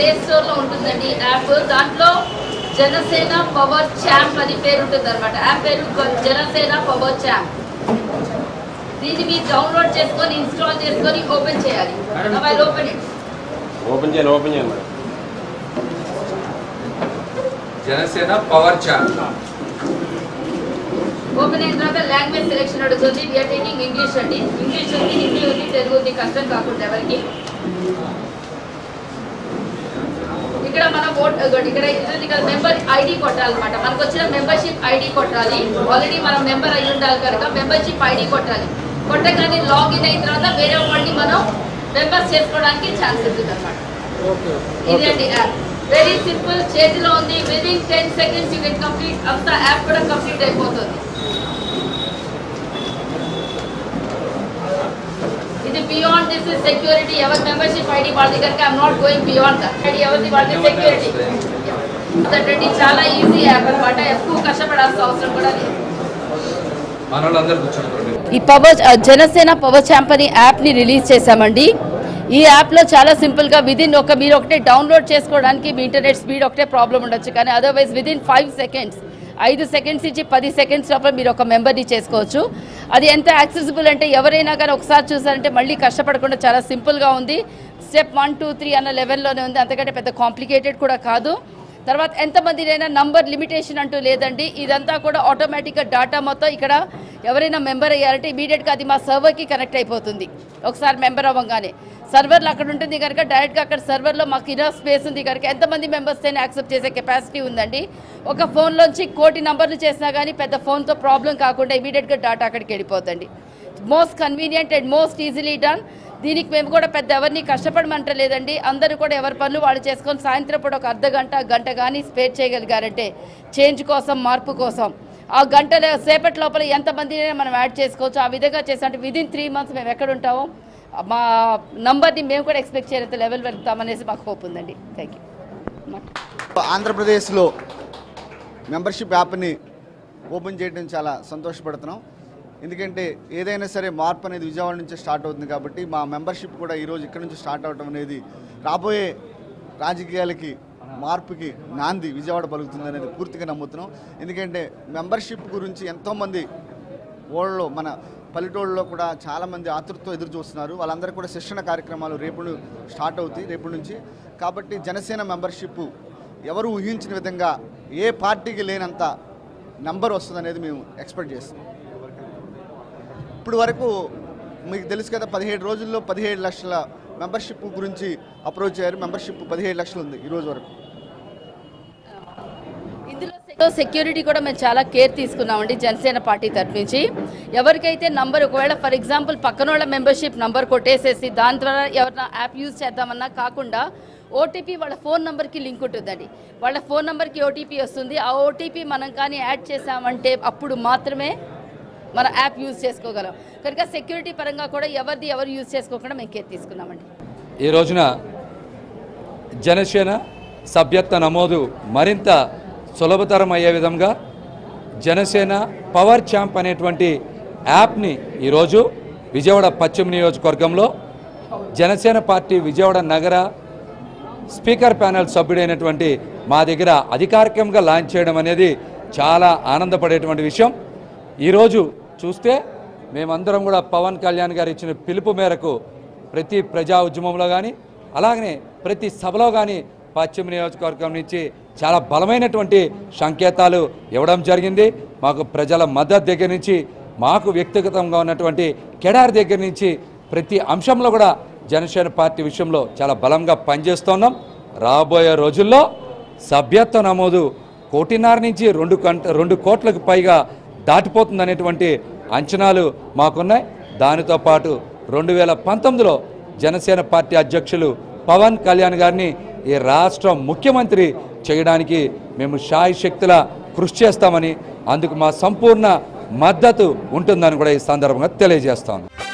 play store లో ఉంటుందండి app దాంట్లో జనసేన పవర్ ఛాంప్ అని పేరు ఉంటుంది అనమాట యాప్ పేరు జనసేన పవర్ ఛాంప్ దీన్ని మీరు డౌన్లోడ్ చేసుకొని ఇన్స్టాల్ చేసుకొని ఓపెన్ చేయాలి మొబైల్ ఓపెన్ ఇట్ ఓపెన్ చేయండి ఓపెన్ చేయండి madam Janasena power channel open అయిన తర్వాత లాంగ్వేజ్ సెలెక్షన్ అడుగుతుంది వీఆర్ టేకింగ్ ఇంగ్లీష్ అండి ఇంగ్లీష్ ఉంది హిందీ ఉంది తెలుగు ఉంది కష్టం కాకుండా ఎవరికి ఇక్కడ మన ఓట్ ఇదిగోండి, ఇక్కడ ఇది ఇక్కడ మెంబర్ ఐడి కొట్టాలన్నమాట మనకు వచ్చిన మెంబర్షిప్ ఐడి కొట్టాలి ఆల్రెడీ మనం మెంబర్ అయి ఉండాలి కనుక మెంబర్షిప్ ఐడి కొట్టాలి కొట్టగానే లాగిన్ అయిన తర్వాత వేరే వాళ్ళని మనం మెంబర్స్ చేసుకోవడానికి ఛాన్స్ ఉంటుంది అనమాట ఇదండి యాప్ వెరీ సింపుల్ చేతిలో ఉంది within ten seconds you get complete అంతా యాప్ కూడా కంప్లీట్ అయిపోతుంది ఇది బియాండ్ దిస్ ఇస్ సెక్యూరిటీ ఎవరి మెంబర్షిప్ ఐడి వాళ్ళ దగ్గరికి I'm not going beyond that ID ఎవరిది వాళ్ళది సెక్యూరిటీ అదండి చాలా ఈజీ యాప్ అనమాట ఎక్కువ కష్టపడాల్సిన అవసరం కూడా లేదు మన వాళ్ళందరూ కూర్చోండి ఈ పవర్ జనసేన పవర్ ఛాంప్ అని యాప్ని రిలీజ్ చేశామండి ఈ యాప్లో చాలా సింపుల్గా విదిన్ ఒక మీరు ఒకటే డౌన్లోడ్ చేసుకోవడానికి మీ ఇంటర్నెట్ స్పీడ్ ఒకటే ప్రాబ్లం ఉండొచ్చు కానీ అదర్వైజ్ విదిన్ ఫైవ్ సెకండ్స్ ఐదు సెకండ్స్ నుంచి పది సెకండ్స్ లోపల మీరు ఒక మెంబర్ని చేసుకోవచ్చు అది ఎంత యాక్సెసిబుల్ అంటే ఎవరైనా కానీ ఒకసారి చూసారంటే మళ్ళీ కష్టపడకుండా చాలా సింపుల్గా ఉంది స్టెప్ వన్ టూ త్రీ అన్న లెవెల్లోనే ఉంది అంతకంటే పెద్ద కాంప్లికేటెడ్ కూడా కాదు తర్వాత ఎంతమందినైనా నంబర్ లిమిటేషన్ అంటూ లేదండి ఇదంతా కూడా ఆటోమేటిక్గా డాటా మొత్తం ఇక్కడ ఎవరైనా మెంబర్ అయ్యారంటే ఇమీడియట్గా అది మా సర్వర్కి కనెక్ట్ అయిపోతుంది ఒకసారి మెంబర్ అవ్వగానే సర్వర్లు అక్కడ ఉంటుంది కనుక డైరెక్ట్గా అక్కడ సర్వర్లో మాకు ఇన్నర్ స్పేస్ ఉంది కనుక ఎంతమంది మెంబర్స్ అయినా యాక్సెప్ట్ చేసే కెపాసిటీ ఉందండి ఒక ఫోన్లోంచి కోటి నంబర్లు చేసినా కానీ పెద్ద ఫోన్తో ప్రాబ్లం కాకుండా ఇమీడియట్గా డాటా అక్కడికి వెళ్ళిపోతుంది most convenient and most easily done దీనికి మేము కూడా పెద్ద ఎవరిని కష్టపడమంటలేదండి అందరూ కూడా ఎవరి పనులు వాళ్ళు చేసుకొని సాయంత్రం పూట ఒక అర్ధ గంట గంట కానీ స్పేర్ చేయగలిగారంటే చేంజ్ కోసం మార్పు కోసం ఆ గంట సేపటి లోపల ఎంతమంది మనం యాడ్ చేసుకోవచ్చు ఆ విధంగా చేసామంటే విదిన్ త్రీ మంత్స్ మేము ఎక్కడ ఉంటామో మా నంబర్ని మేము కూడా ఎక్స్పెక్ట్ చేయనంత లెవెల్ వెళ్తామనేసి మాకు హోప్ ఉందండి థ్యాంక్ యూ ఆంధ్రప్రదేశ్లో మెంబర్షిప్ యాప్ని ఓపెన్ చేయడం చాలా సంతోషపడుతున్నాం ఎందుకంటే ఏదైనా సరే మార్పు అనేది విజయవాడ నుంచి స్టార్ట్ అవుతుంది కాబట్టి మా మెంబర్షిప్ కూడా ఈరోజు ఇక్కడ నుంచి స్టార్ట్ అవడం అనేది రాబోయే రాజకీయాలకి మార్పుకి నాంది విజయవాడ పలుకుతుంది అనేది పూర్తిగా నమ్ముతున్నాం ఎందుకంటే మెంబర్షిప్ గురించి ఎంతోమంది ఊళ్ళో మన పల్లెటూళ్ళలో కూడా చాలామంది ఆతృతతో ఎదురు చూస్తున్నారు వాళ్ళందరూ కూడా శిక్షణ కార్యక్రమాలు రేపు స్టార్ట్ అవుతాయి రేపు నుంచి కాబట్టి జనసేన మెంబర్షిప్ ఎవరు ఊహించిన విధంగా ఏ పార్టీకి లేనంత నంబర్ వస్తుందనేది మేము ఎక్స్పెక్ట్ చేస్తున్నాం ఇప్పుడు వరకు మీకు తెలుసు కదా పదిహేడు రోజుల్లో పదిహేడు లక్షల మెంబర్షిప్ గురించి అప్రోచ్ అయ్యారు మెంబర్షిప్ పదిహేడు లక్షలు ఉంది ఈ రోజు వరకు ఇందులో సెక్యూరిటీ కూడా మేము చాలా కేర్ తీసుకున్నామండి జనసేన పార్టీ తరఫు నుంచి ఎవరికైతే నంబర్ ఒకవేళ ఫర్ ఎగ్జాంపుల్ పక్కన వాళ్ళ మెంబర్షిప్ నంబర్ కొట్టేసేసి దాని ద్వారా ఎవరైనా యాప్ యూజ్ చేద్దామన్నా కాకుండా ఓటీపీ వాళ్ళ ఫోన్ నెంబర్కి లింక్ ఉంటుందండి వాళ్ళ ఫోన్ నెంబర్కి ఓటీపీ వస్తుంది ఆ ఓటీపీ మనం కానీ యాడ్ చేసామంటే అప్పుడు మాత్రమే మన యాప్ యూజ్ చేసుకోగలం కనుక సెక్యూరిటీ పరంగా కూడా ఎవరిది ఎవరు యూజ్ చేసుకోకుండా మేము కేర్ తీసుకున్నామండి ఈ రోజున జనసేన సభ్యత్వ నమోదు మరింత సులభతరం అయ్యే విధంగా జనసేన పవర్ ఛాంప్ అనేటువంటి యాప్ని ఈరోజు విజయవాడ పశ్చిమ నియోజకవర్గంలో జనసేన పార్టీ విజయవాడ నగర స్పీకర్ ప్యానెల్ సభ్యుడైనటువంటి మా దగ్గర అధికారికంగా లాంచ్ చేయడం అనేది చాలా ఆనందపడేటువంటి విషయం ఈరోజు చూస్తే మేమందరం కూడా పవన్ కళ్యాణ్ గారు ఇచ్చిన పిలుపు మేరకు ప్రతి ప్రజా ఉద్యమంలో కానీ అలాగనే ప్రతి సభలో కానీ పశ్చిమ నియోజకవర్గం నుంచి చాలా బలమైనటువంటి సంకేతాలు ఇవ్వడం జరిగింది మాకు ప్రజల మద్దతు దగ్గర నుంచి మాకు వ్యక్తిగతంగా ఉన్నటువంటి కెడార్ దగ్గర నుంచి ప్రతి అంశంలో కూడా జనసేన పార్టీ విషయంలో చాలా బలంగా పనిచేస్తున్నాం రాబోయే రోజుల్లో సభ్యత్వ నమోదు కోటిన్నర నుంచి రెండు కంట రెండు కోట్లకు పైగా దాటిపోతుందనేటువంటి అంచనాలు మాకున్నాయి దానితో పాటు రెండు వేల పంతొమ్మిదిలో జనసేన పార్టీ అధ్యక్షులు పవన్ కళ్యాణ్ గారిని ఈ రాష్ట్ర ముఖ్యమంత్రి చేయడానికి మేము శాయి శక్తుల కృషి చేస్తామని అందుకు మా సంపూర్ణ మద్దతు ఉంటుందని కూడా ఈ సందర్భంగా తెలియజేస్తాను